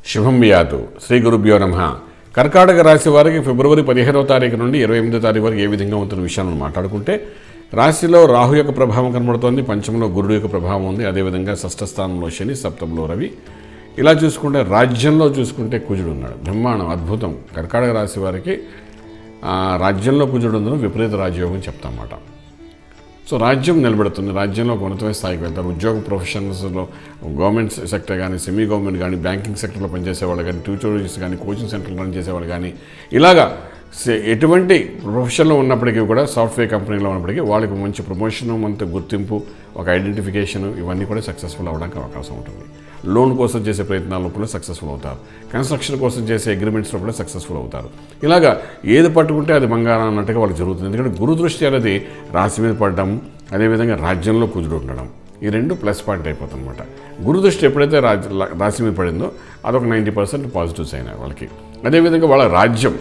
శుభం వ్యాతు శ్రీ గురుభ్యో నమ కర్కాటక రాశి వారికి ఫిబ్రవరి పదిహేనవ తారీఖు నుండి ఇరవై ఎనిమిదో తారీఖు వరకు ఏ విధంగా ఉంటున్న విషయాలను మాట్లాడుకుంటే రాశిలో రాహు యొక్క ప్రభావం కనబడుతోంది పంచమంలో గురుడు యొక్క ప్రభావం ఉంది అదేవిధంగా షష్ఠ స్థానంలో శని సప్తంలో రవి ఇలా చూసుకుంటే రాజ్యంలో చూసుకుంటే కుజుడు ఉన్నాడు బ్రహ్మాండం అద్భుతం కర్కాటక రాశి వారికి ఆ, రాజ్యంలో కుజుడు ఉందని విపరీత రాజయోగం చెప్తామాట సో రాజ్యం నిలబెడుతుంది రాజ్యంలో ఒక ఉన్నతమైన స్థాయికి వెళ్తారు ఉద్యోగ ప్రొఫెషనల్స్లో గవర్నమెంట్ సెక్టర్ కానీ సెమీ గవర్నమెంట్ కానీ బ్యాంకింగ్ సెక్టర్లో పనిచేసే వాళ్ళు కానీ ట్యూటోరియల్స్ కానీ కోచింగ్ సెంటర్లో రన్ చేసేవాళ్ళు కానీ ఇలాగా సే- ఎటువంటి ప్రొఫెషన్లో ఉన్నప్పటికీ కూడా సాఫ్ట్వేర్ కంపెనీలో ఉన్నప్పటికీ వాళ్ళకి మంచి ప్రమోషన్ మంచి గుర్తింపు ఒక ఐడెంటిఫికేషన్ ఇవన్నీ కూడా సక్సెస్ఫుల్ అవ్వడానికి అవకాశం ఉంటుంది లోన్ కోసం చేసే ప్రయత్నాల్లో కూడా సక్సెస్ఫుల్ అవుతారు కన్స్ట్రక్షన్ కోసం చేసే అగ్రిమెంట్స్లో కూడా సక్సెస్ఫుల్ అవుతారు ఇలాగా ఏది పట్టుకుంటే అది బంగారం అన్నట్టుగా వాళ్ళకి జరుగుతుంది ఎందుకంటే గురు దృష్టి అనేది రాశి మీద పడడం అదేవిధంగా రాజ్యంలో కుజుడు ఉండడం ఈ రెండు ప్లస్ పాయింట్ అయిపోతుంది అనమాట గురు దృష్టి ఎప్పుడైతే రాజ్ రాశి మీద పడిందో అదొక నైంటీ పర్సెంట్ పాజిటివ్స్ అయినాయి వాళ్ళకి అదేవిధంగా వాళ్ళ రాజ్యం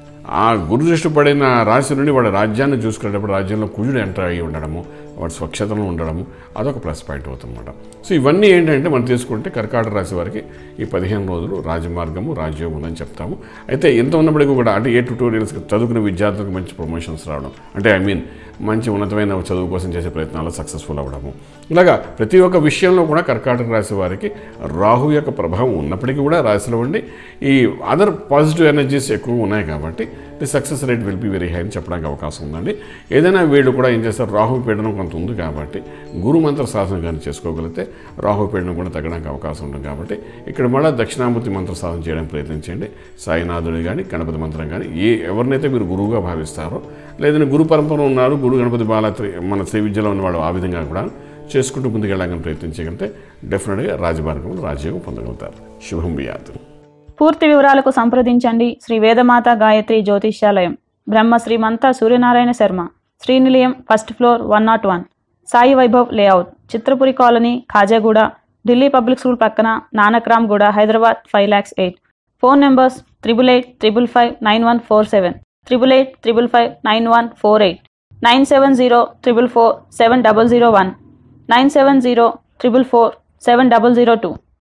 ఆ గురు దృష్టి పడిన రాశి నుండి వాడి రాజ్యాన్ని చూసుకునేటప్పుడు రాజ్యంలో కుజుడు ఎంటర్ అయ్యి ఉండడము వాడి స్వచ్ఛతలో ఉండడము అదొక ప్లస్ పాయింట్ అవుతుందన్నమాట సో ఇవన్నీ ఏంటంటే మనం తీసుకుంటే కర్కాటక రాశి వారికి ఈ పదిహేను రోజులు రాజమార్గము రాజ్యోగం ఉందని చెప్తాము అయితే ఎంత ఉన్నప్పటికీ కూడా అంటే ఏ ట్యూటోరియల్స్ చదువుకునే విద్యార్థులకు మంచి ప్రమోషన్స్ రావడం అంటే ఐ మీన్ మంచి ఉన్నతమైన చదువు కోసం చేసే ప్రయత్నాల్లో సక్సెస్ఫుల్ అవ్వడము ఇలాగా ప్రతి ఒక్క విషయంలో కూడా కర్కాటక రాశి వారికి రాహు యొక్క ప్రభావం ఉన్నప్పటికీ కూడా రాశిలో ఉండి ఈ అదర్ పాజిటివ్ ఎనర్జీస్ ఎక్కువ ఉన్నాయి కాబట్టి the success rate will be very high అని చెప్పడానికి అవకాశం ఉందండి ఏదైనా వీళ్ళు కూడా ఏం చేస్తారు రాహు పీడనం కొంత ఉంది కాబట్టి గురు మంత్ర సాధన కానీ చేసుకోగలిగితే రాహు పీడనం కూడా తగ్గడానికి అవకాశం ఉంటుంది కాబట్టి ఇక్కడ మళ్ళీ దక్షిణామూర్తి మంత్ర సాధన చేయడానికి ప్రయత్నించండి సాయినాథుడు కానీ గణపతి మంత్రం కానీ ఏ ఎవరినైతే మీరు గురువుగా భావిస్తారో లేదంటే గురు పరంపర ఉన్నారు గురు గణపతి బాల త్రి- మన శ్రీ విద్యలో ఉన్నవాడు ఆ విధంగా కూడా చేసుకుంటూ ముందుకెళ్ళడానికి ప్రయత్నించగలిగితే డెఫినెట్గా రాజమార్గంలో రాజయోగం పొందగలుగుతారు శుభం బియాత్ పూర్తి వివరాలకు సంప్రదించండి Shri Vedamata Gayatri Jyotishyalayam Brahma Srimantha Suryanarayana Sharma Srinilayam first floor one not one Sai Vaibhav layout Chitrapuri colony Khajaguda Delhi public school పక్కన Nanakramguda Hyderabad five lakhs eight phone numbers triple eight triple five nine one four seven triple eight triple five nine one four eight nine seven zero triple four seven double zero one nine seven zero triple four seven double zero two